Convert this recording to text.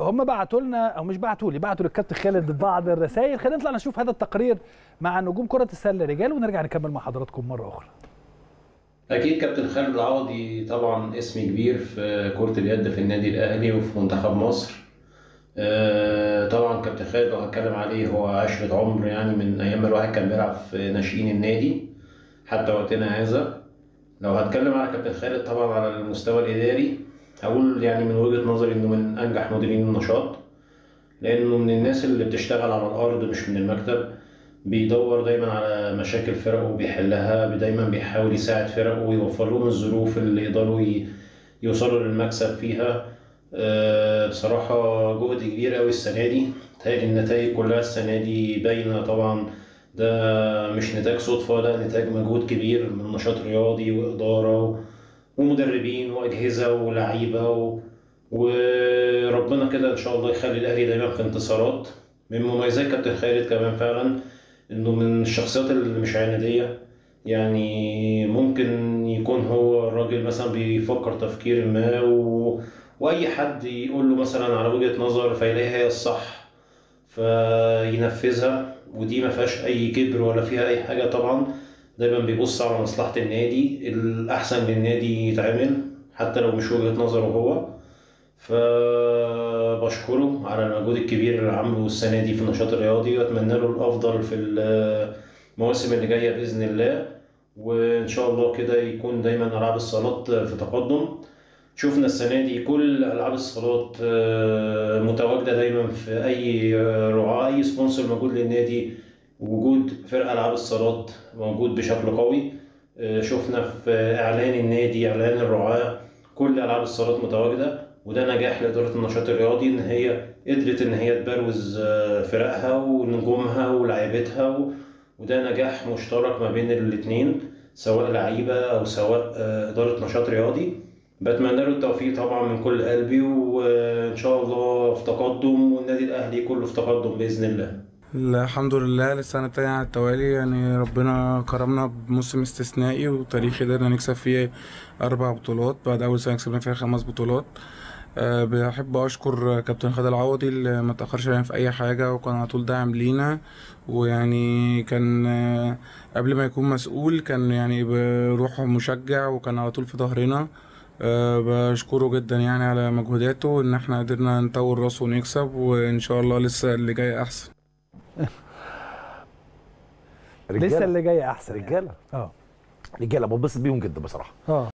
فهم بعتوا لنا او مش بعتوا لي بعتوا للكابتن خالد بعض الرسائل خلينا نطلع نشوف هذا التقرير مع نجوم كره السله رجال ونرجع نكمل مع حضراتكم مره اخرى أكيد كابتن خالد العوضي طبعا اسم كبير في كرة اليد في النادي الأهلي وفي منتخب مصر آه، طبعا كابتن خالد لو هتكلم عليه هو عشرة عمر يعني من أيام ما الواحد كان بيلعب في ناشئين النادي حتى وقتنا هذا لو هتكلم على كابتن خالد طبعا على المستوى الإداري هقول يعني من وجهة نظري إنه من أنجح مديرين النشاط لأنه من الناس اللي بتشتغل على الأرض مش من المكتب بيدور دايما على مشاكل فرقه وبيحلها دايما بيحاول يساعد فرقه ويوفر لهم الظروف اللي يقدروا ي- يوصلوا للمكسب فيها آه، بصراحة جهد كبير أوي السنة دي تهيألي النتائج كلها السنة دي باينة طبعا ده مش نتاج صدفة ده نتاج مجهود كبير من نشاط رياضي وإدارة و- ومدربين وأجهزة ولاعيبة و... وربنا كده إن شاء الله يخلي الأهلي دايما في انتصارات من مميزات كابتن خالد كمان فعلا إنه من الشخصيات اللي مش عنادية يعني ممكن يكون هو الراجل مثلا بيفكر تفكير ما و... واي حد يقول له مثلا على وجهة نظر فيلاقيها هي الصح فينفذها ودي ما فيهاش اي كبر ولا فيها اي حاجة طبعا دايما بيبص على مصلحة النادي الاحسن للنادي يتعمل حتى لو مش وجهة نظره هو فبشكره على المجهود الكبير اللي عمله السنة دي في النشاط الرياضي واتمنى له الافضل في المواسم اللي جاية باذن الله وان شاء الله كده يكون دايما العاب الصالات في تقدم شفنا السنة دي كل ألعاب الصالات آه، متواجدة دايما في أي آه، رعاة أي سبونسر موجود للنادي وجود فرق ألعاب الصالات موجود بشكل قوي آه، شفنا في إعلان النادي إعلان الرعاة كل ألعاب الصالات متواجدة وده نجاح لإدارة النشاط الرياضي إن هي قدرت إن هي تبروز آه، فرقها ونجومها ولاعيبتها و- وده نجاح مشترك ما بين الاتنين سواء لعيبة أو سواء آه، إدارة نشاط رياضي بتمنى له التوفيق طبعا من كل قلبي وان شاء الله في تقدم والنادي الاهلي كله في تقدم باذن الله الحمد لله للسنة التانية على التوالي يعني ربنا كرمنا بموسم استثنائي وتاريخي قدرنا نكسب فيه أربع بطولات بعد أول سنة كسبنا فيها خمس بطولات أه بحب أشكر كابتن خالد العوضي اللي ما تأخرش علينا في أي حاجة وكان على طول داعم لينا ويعني كان آه، قبل ما يكون مسؤول كان يعني بروحه مشجع وكان على طول في ظهرنا أه بشكره جدا يعني على مجهوداته إن احنا قدرنا نطور راسه ونكسب وإن شاء الله لسه اللي جاي أحسن لسه اللي جاي احسن يعني. رجاله اه رجاله بنبسط بيهم جدا بصراحه اه